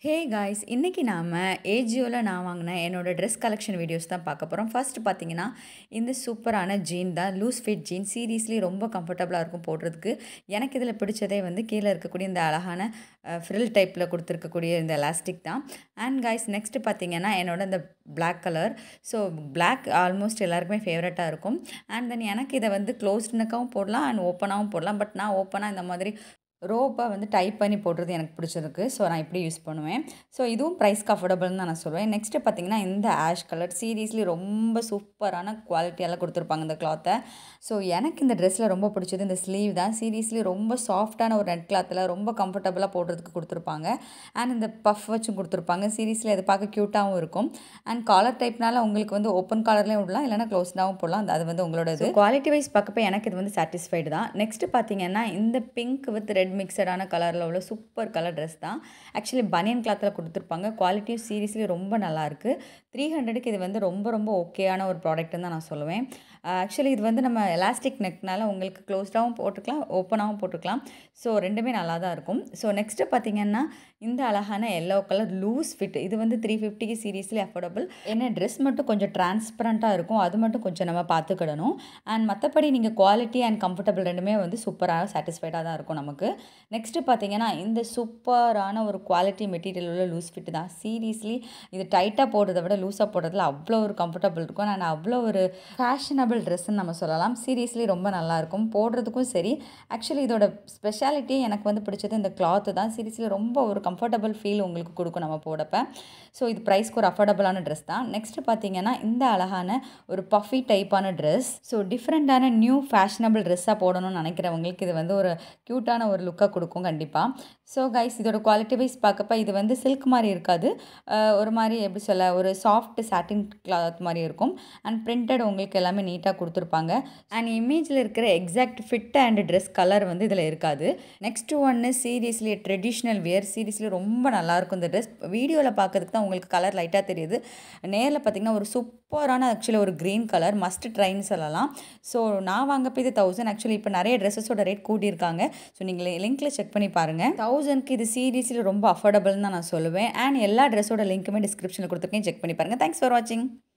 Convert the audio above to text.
hey guys இன்றைக்கி நாம் ஏஜியோவில் நான் வாங்கின என்னோடய ட்ரெஸ் கலெக்ஷன் வீடியோஸ் தான் பார்க்க போகிறோம் ஃபர்ஸ்ட் பார்த்தீங்கன்னா இந்த சூப்பரான ஜீன் தான் லூஸ் ஃபிட் ஜீன் சீரியஸ்லி ரொம்ப கம்ஃபர்டபுளாக இருக்கும் போடுறதுக்கு எனக்கு இதில் பிடிச்சதே வந்து கீழே இருக்கக்கூடிய இந்த அழகான ஃப்ரில் டைப்பில் கொடுத்துருக்கக்கூடிய இந்த எலாஸ்டிக் தான் அண்ட் காய்ஸ் நெக்ஸ்ட்டு பார்த்தீங்கன்னா என்னோட இந்த Black colour so Black almost எல்லாருக்குமே ஃபேவரட்டாக இருக்கும் அண்ட் தென் எனக்கு இதை வந்து க்ளோஸ்ட் நெக்காகவும் போடலாம் அண்ட் ஓப்பனாகவும் போடலாம் பட் நான் ஓப்பனாக இந்த மாதிரி ரோப்பை வந்து டைப் பண்ணி போடுறது எனக்கு பிடிச்சிருக்கு ஸோ நான் இப்படி யூஸ் பண்ணுவேன் ஸோ இதுவும் ப்ரைஸ்க்கு அஃபோர்டபுள்னு தான் நான் சொல்லுவேன் நெக்ஸ்ட்டு பார்த்தீங்கன்னா இந்த ஆஷ் கலர் சீரியஸ்லி ரொம்ப சூப்பரான குவாலிட்டியெல்லாம் கொடுத்துருப்பாங்க இந்த கிளாத்தை ஸோ எனக்கு இந்த ட்ரெஸ்ஸில் ரொம்ப பிடிச்சது இந்த ஸ்லீவ் தான் சீரியஸ்லி ரொம்ப சாஃப்டான ஒரு ரெட் கிளாத்தில் ரொம்ப கம்ஃபர்டபுளாக போடுறதுக்கு கொடுத்துருப்பாங்க அண்ட் இந்த பஃப் வச்சும் கொடுத்துருப்பாங்க சீரியஸ்லி அது பார்க்க க்யூட்டாகவும் இருக்கும் அண்ட் காலர் டைப்னால உங்களுக்கு வந்து ஓப்பன் காலர்லேயும் விடலாம் இல்லைனா க்ளோஸ்டாகவும் போடலாம் அந்த அது வந்து உங்களோட இது குவாலிட்டி வைஸ் பார்க்கப்ப எனக்கு இது வந்து சாட்டிஸ்ஃபைடு தான் நெக்ஸ்ட்டு பார்த்தீங்கன்னா இந்த பிங்க் வித் ரெட் மிக்சடான கலரில் உள்ள சூப்பர் கலர் ட்ரெஸ் தான் ஆக்சுவலி பனியன் கிளாத்தில் கொடுத்துருப்பாங்க குவாலிட்டியும் சீரியஸ்லி ரொம்ப நல்லாயிருக்கு த்ரீ ஹண்ட்ரடுக்கு இது வந்து ரொம்ப ரொம்ப ஓகேயான ஒரு ப்ராடக்ட்னு தான் நான் சொல்லுவேன் ஆக்சுவலி இது வந்து நம்ம எலாஸ்டிக் நெக்னால உங்களுக்கு க்ளோஸ்டாகவும் போட்டுக்கலாம் ஓப்பனாகவும் போட்டுக்கலாம் ஸோ ரெண்டுமே நல்லா தான் இருக்கும் ஸோ நெக்ஸ்ட்டு பார்த்தீங்கன்னா இந்த அழகான எல்லோ கலர் லூஸ் ஃபிட் இது வந்து த்ரீ ஃபிஃப்டிக்கு சீரியஸ்லி அஃபோர்டபுள் என்ன ட்ரெஸ் மட்டும் கொஞ்சம் டிரான்ஸ்பரண்ட்டாக இருக்கும் அது மட்டும் கொஞ்சம் நம்ம பார்த்துக்கிடணும் அண்ட் மற்றபடி நீங்கள் குவாலிட்டி அண்ட் கம்ஃபர்டபுள் ரெண்டுமே வந்து சூப்பராக சாட்டிஸ்ஃபைடாக தான் இருக்கும் நமக்கு நெக்ஸ்ட்டு பார்த்தீங்கன்னா இந்த சூப்பரான ஒரு குவாலிட்டி மெட்டீரியல் உள்ள லூஸ் ஃபிட் தான் சீரியஸ்லி இது டைட்டாக போடுறத விட லூஸாக போடுறதுல அவ்வளோ ஒரு கம்ஃபர்டபுள் இருக்கும் அண்ட் அவ்வளோ ஒரு ஃபேஷனபிள் ட்ரெஸ்ஸுன்னு நம்ம சொல்லலாம் சீரியஸ்லி ரொம்ப நல்லாயிருக்கும் போடுறதுக்கும் சரி ஆக்சுவலி இதோட ஸ்பெஷாலிட்டி எனக்கு வந்து பிடிச்சது இந்த கிளாத்து தான் சீரியஸ்லி ரொம்ப ஒரு கம்ஃபர்டபுள் ஃபீல் உங்களுக்கு கொடுக்கும் நம்ம போடப்ப ஸோ இது ப்ரைஸ்க்கு ஒரு அஃபோர்டபுளான ட்ரெஸ் தான் நெக்ஸ்ட்டு பார்த்தீங்கன்னா இந்த அழகான ஒரு பஃபி டைப்பான ட்ரெஸ் ஸோ டிஃப்ரெண்ட்டான நியூ ஃபேஷனபிள் ட்ரெஸ்ஸாக போடணும்னு நினைக்கிறவங்களுக்கு இது வந்து ஒரு க்யூட்டான ஒரு லுக்காக கொடுக்கும் கண்டிப்பாக ஸோ கைஸ் இதோட குவாலிட்டி வைஸ் பார்க்கப்ப இது வந்து சில்க் மாதிரி இருக்காது அஹ் ஒரு மாதிரி எப்படி சொல்ல ஒரு சாஃப்ட் சாட்டின் கிளாத் மாதிரி இருக்கும் அண்ட் பிரிண்டட் உங்களுக்கு எல்லாமே நீட்டாக கொடுத்துருப்பாங்க அண்ட் இமேஜில் இருக்கிற exact fit and dress colour வந்து இதில் இருக்காது நெக்ஸ்ட் ஒன்று சீரியஸ்லி ட்ரெடிஷ்னல் வியர் சீரியஸ்லி ரொம்ப நல்லாயிருக்கும் இந்த ட்ரெஸ் வீடியோவில் பார்க்கறதுக்கு தான் உங்களுக்கு கலர் லைட்டாக தெரியுது நேரில் பார்த்தீங்கன்னா ஒரு சூப்பரான ஆக்சுவலி ஒரு க்ரீன் கலர் மஸ்ட் ட்ரைன்னு சொல்லலாம் ஸோ நான் வாங்கப்போ இது தௌசண்ட் ஆக்சுவலி இப்போ நிறைய ட்ரெஸ்ஸஸோட ரேட் கூட்டியிருக்காங்க ஸோ நீங்கள் லிங்க்கில் செக் பண்ணி பாருங்கள் தௌசண்ட்க்கு இது சீரியஸ்லி ரொம்ப அஃபோர்டபுள்னு தான் நான் சொல்லுவேன் அண்ட் எல்லா ட்ரெஸ்ஸோட லிங்க்குமே டிஸ்கிரிப்ஷனில் கொடுத்துருக்கேன் செக் பண்ணி பாருங்கள் தேங்க்ஸ் ஃபார் வாட்சிங்